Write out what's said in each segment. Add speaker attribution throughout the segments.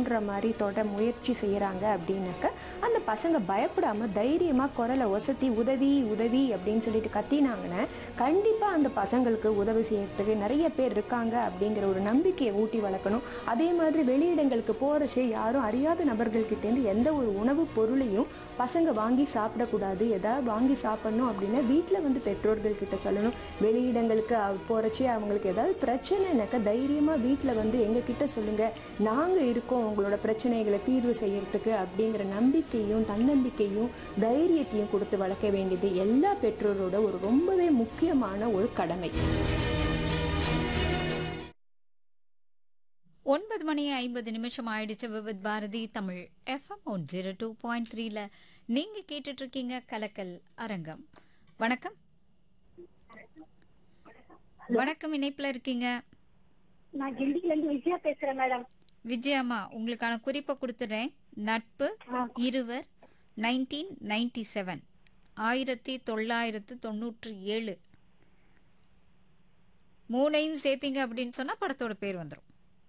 Speaker 1: தூண்டுற மாதிரி தொட முயற்சி செய்கிறாங்க அப்படின்னாக்க அந்த பசங்க பயப்படாம தைரியமாக குரலை ஒசத்தி உதவி உதவி அப்படின்னு சொல்லிட்டு கத்தினாங்கன்னா கண்டிப்பாக அந்த பசங்களுக்கு உதவி செய்யறதுக்கு நிறைய பேர் இருக்காங்க அப்படிங்கிற ஒரு நம்பிக்கையை ஊட்டி வளர்க்கணும் அதே மாதிரி வெளியிடங்களுக்கு போகிறச்சே யாரும் அறியாத நபர்கள்கிட்டேருந்து எந்த ஒரு உணவுப் பொருளையும் பசங்க வாங்கி சாப்பிடக்கூடாது எதாவது வாங்கி சாப்பிடணும் அப்படின்னா வீட்டில் வந்து பெற்றோர்கள் கிட்ட சொல்லணும் வெளியிடங்களுக்கு போகிறச்சே அவங்களுக்கு ஏதாவது பிரச்சனைனாக்கா தைரியமாக வீட்டில் வந்து எங்ககிட்ட சொல்லுங்கள் நாங்கள் இருக்கோம் உங்களோட பிரச்சனைகளை தீர்வு செய்யறதுக்கு அப்படிங்கிற நம்பிக்கையும் தன்னம்பிக்கையும் தைரியத்தையும் கொடுத்து வளர்க்க வேண்டியது எல்லா பெற்றோரோட ஒரு ரொம்பவே முக்கியமான ஒரு கடமை
Speaker 2: ஒன்பது மணி ஐம்பது நிமிஷம் ஆயிடுச்சு Vividh Bharati Tamil FM one zero two point த்ரீல நீங்க கேட்டுட்டு இருக்கீங்க கலக்கல் அரங்கம் வணக்கம் வணக்கம் இணைப்புல இருக்கீங்க
Speaker 3: நான் கிண்டில இருந்து விஜயா பேசுறேன் மேடம்
Speaker 2: விஜயம்மா உங்களுக்கான குறிப்பை கொடுத்துறேன் நட்பு இருவர் நைன்டீன் நைன்டி செவன் ஆயிரத்தி தொள்ளாயிரத்து தொண்ணூற்றி ஏழு மூணையும் சேர்த்தீங்க அப்படின்னு சொன்னா படத்தோட பேர் வந்துடும்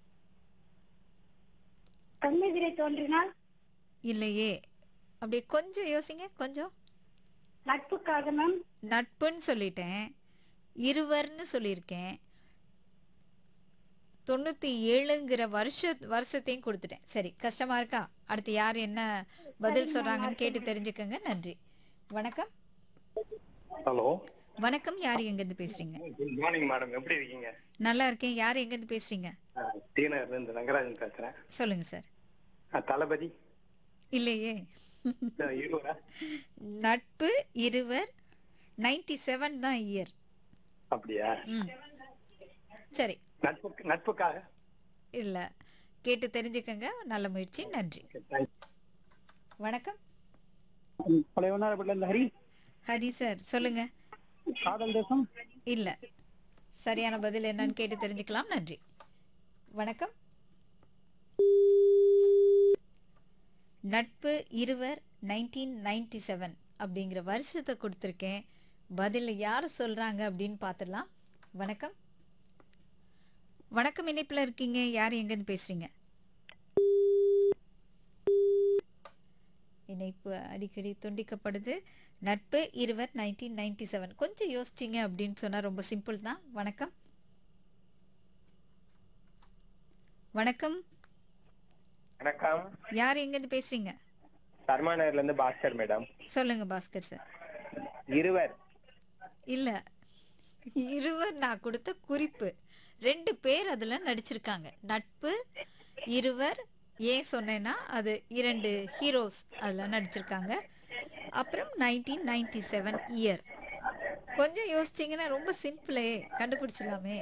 Speaker 3: கண்ணெதிரை தோன்றினால்
Speaker 2: இல்லையே அப்படியே கொஞ்சம் யோசிங்க கொஞ்சம்
Speaker 3: நட்புக்காக மேம்
Speaker 2: நட்புன்னு சொல்லிட்டேன் இருவர்னு சொல்லியிருக்கேன் தொண்ணூத்தி ஏழுங்கிற வருஷ வருஷத்தையும் கொடுத்துட்டேன் சரி கஷ்டமா இருக்கா அடுத்து யார் என்ன பதில் சொல்றாங்கன்னு கேட்டு தெரிஞ்சுக்கங்க நன்றி வணக்கம்
Speaker 4: ஹலோ
Speaker 2: வணக்கம் யார் எங்கேருந்து பேசுறீங்க
Speaker 4: குட் மார்னிங் மேடம் எப்படி இருக்கீங்க
Speaker 2: நல்லா இருக்கேன் யார் எங்கேருந்து பேசுறீங்க
Speaker 4: டீனர்ல இருந்து ரங்கராஜன் பேசுறேன்
Speaker 2: சொல்லுங்க சார்
Speaker 4: அஹ், தளபதி
Speaker 2: இல்லையே
Speaker 4: அஹ், இருவரா
Speaker 2: நட்பு இருவர் நைன்டி செவன் தான் இயர்
Speaker 4: அப்படியா
Speaker 2: ம் சரி
Speaker 4: நட்புக்கு நட்புக்காக
Speaker 2: இல்ல கேட்டு தெரிஞ்சுக்கங்க நல்ல முயற்சி நன்றி வணக்கம்
Speaker 5: பழைய வண்ணாரப்பட்டில இருந்து ஹரி
Speaker 2: ஹரி சார் சொல்லுங்க
Speaker 5: காதல் தேசம்
Speaker 2: இல்ல சரியான பதில் என்னன்னு கேட்டு தெரிஞ்சுக்கலாம் நன்றி வணக்கம் நட்பு இருவர் நைன்டீன் நைன்டி செவன் அப்படிங்கிற வருஷத்தை கொடுத்துருக்கேன் பதில் யார் சொல்றாங்க அப்படின்னு பார்த்துடலாம் வணக்கம் வணக்கம் இணைப்புல இருக்கீங்க யார் எங்கேருந்து பேசுறீங்க இணைப்பு அடிக்கடி துண்டிக்கப்படுது நட்பு இருவர் நைன்டீன் நைன்டி செவன் கொஞ்சம் யோசிச்சிங்க அப்படின்னு சொன்னா ரொம்ப சிம்பிள் தான் வணக்கம் வணக்கம்
Speaker 4: வணக்கம்
Speaker 2: யார் எங்கேருந்து பேசுறீங்க
Speaker 4: சர்மா நகர்ல இருந்து பாஸ்கர் மேடம்
Speaker 2: சொல்லுங்க பாஸ்கர் சார்
Speaker 4: இருவர்
Speaker 2: இல்ல இருவர் நான் கொடுத்த குறிப்பு ரெண்டு பேர் அதுல நடிச்சிருக்காங்க நட்பு இருவர் ஏன் சொன்னேன்னா அது இரண்டு ஹீரோஸ் அதுல நடிச்சிருக்காங்க அப்புறம் நைன்டீன் நைன்டி செவன் இயர் கொஞ்சம் யோசிச்சீங்கன்னா ரொம்ப சிம்பிளே கண்டுபிடிச்சிடலாமே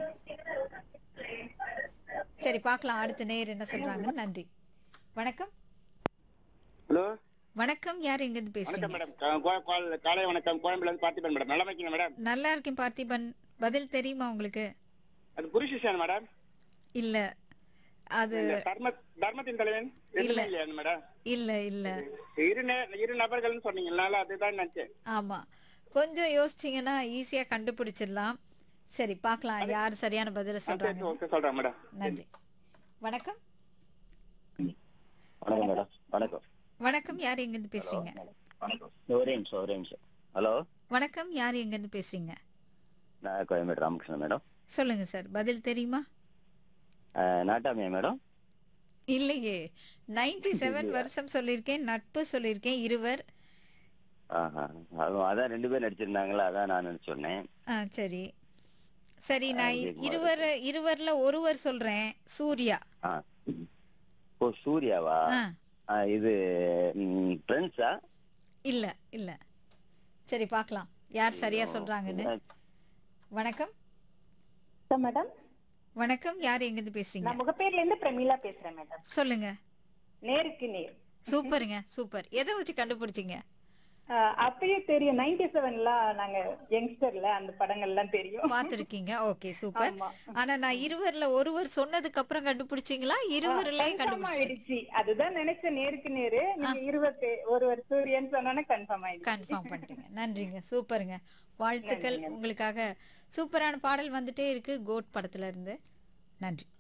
Speaker 2: சரி பார்க்கலாம் அடுத்த நேர் என்ன சொல்றாங்கன்னு நன்றி வணக்கம்
Speaker 6: ஹலோ
Speaker 2: வணக்கம் யார் எங்க இருந்து
Speaker 6: வணக்கம்
Speaker 2: பேசுறீங்க
Speaker 6: மேடம் கா- கா- கால்- காலை வணக்கம் கோயம்புல இருந்து பார்த்திபன் மேடம் நல்லா இருக்கீங்க மேடம்
Speaker 2: நல்லா இருக்கேன் பார்த்திபன் பதில் தெரியுமா உங்களுக்கு
Speaker 6: அது புருஷன் மேடம்
Speaker 2: இல்ல அது
Speaker 6: இந்த தர்ம தர்மத்தின் தலைவன்
Speaker 2: இல்ல.
Speaker 6: இல்லையா மேடம்
Speaker 2: இல்ல இல்ல
Speaker 6: இரு நே- இரு நபர்கள்னு சொன்னீங்கனால அதுதான் நினைச்சேன்
Speaker 2: ஆமா கொஞ்சம் யோசிச்சீங்கன்னா ஈஸியா கண்டுபிடிச்சிடலாம் சரி பார்க்கலாம் யார் சரியான பதில சொல்றாங்க
Speaker 6: ஓகே சொல்றேன் மேடம்
Speaker 2: நன்றி வணக்கம்
Speaker 7: வணக்கம் மேடம் வணக்கம்
Speaker 2: வணக்கம் யார் எங்க இருந்து பேசுறீங்க
Speaker 7: ஒரே நிமிஷம் ஒரே நிமிஷம் ஹலோ
Speaker 2: வணக்கம் யார் எங்க இருந்து பேசுறீங்க
Speaker 7: நான் கோயம்பேடு ராமகிருஷ்ணன் மேடம்
Speaker 2: சொல்லுங்க சார் பதில் தெரியுமா
Speaker 7: அஹ், நாட்டாமியா மேடம்
Speaker 2: இல்லையே நைன்டி செவன் வருஷம் சொல்லியிருக்கேன் நட்பு சொல்லியிருக்கேன் இருவர்
Speaker 7: ஆஹா அது- அதான் ரெண்டு பேர் நடிச்சிருந்தாங்களா அதான் நான் சொன்னேன்
Speaker 2: ஆ சரி சரி நான் இ- இருவர் இருவர்ல ஒருவர் சொல்றேன் சூர்யா
Speaker 7: ஆ ஓ சூர்யாவா
Speaker 2: ஆ
Speaker 7: ஆ, இது ஃப்ரெண்ட்ஸா
Speaker 2: இல்ல இல்ல சரி பார்க்கலாம் யார் சரியா சொல்றாங்கன்னு வணக்கம்
Speaker 3: மேடம்
Speaker 2: வணக்கம் யார் எங்க இருந்து பேசுறீங்க
Speaker 3: நான் முகப்பேர்ல இருந்து பிரமீளா பேசுறேன் மேடம்
Speaker 2: சொல்லுங்க
Speaker 3: நேருக்கு நேர்
Speaker 2: சூப்பருங்க சூப்பர் எதை வச்சு கண்டுபிடிச்சீங்க
Speaker 3: ஆஹ் அப்பயே தெரியும் நைன்டி செவன்லாம் நாங்க யங்ஸ்டர்ல அந்த படங்கள்லாம் தெரியும்
Speaker 2: பாத்திருக்கீங்க ஓகே சூப்பர்
Speaker 3: ஆமா.
Speaker 2: ஆனா நான் இருவர்ல ஒருவர் சொன்னதுக்கு அப்புறம் கண்டுபிடிச்சீங்களா இருவர்லயே
Speaker 3: கன்ஃபார்ம்
Speaker 2: கண்டுபிடிச்சீங்க
Speaker 3: ஆயிடுச்சு அதுதான் நினைச்சேன் நேருக்கு நேரு நீங்க இருபத்தி ஒருவர் சூரியன் சொன்னா கன்ஃபார்ம் ஆயிடுச்சு
Speaker 2: கன்ஃபார்ம் பண்ணிட்டீங்க நன்றிங்க சூப்பருங்க வாழ்த்துக்கள் உங்களுக்காக சூப்பரான பாடல் வந்துட்டே இருக்கு கோட் படத்துல இருந்து நன்றி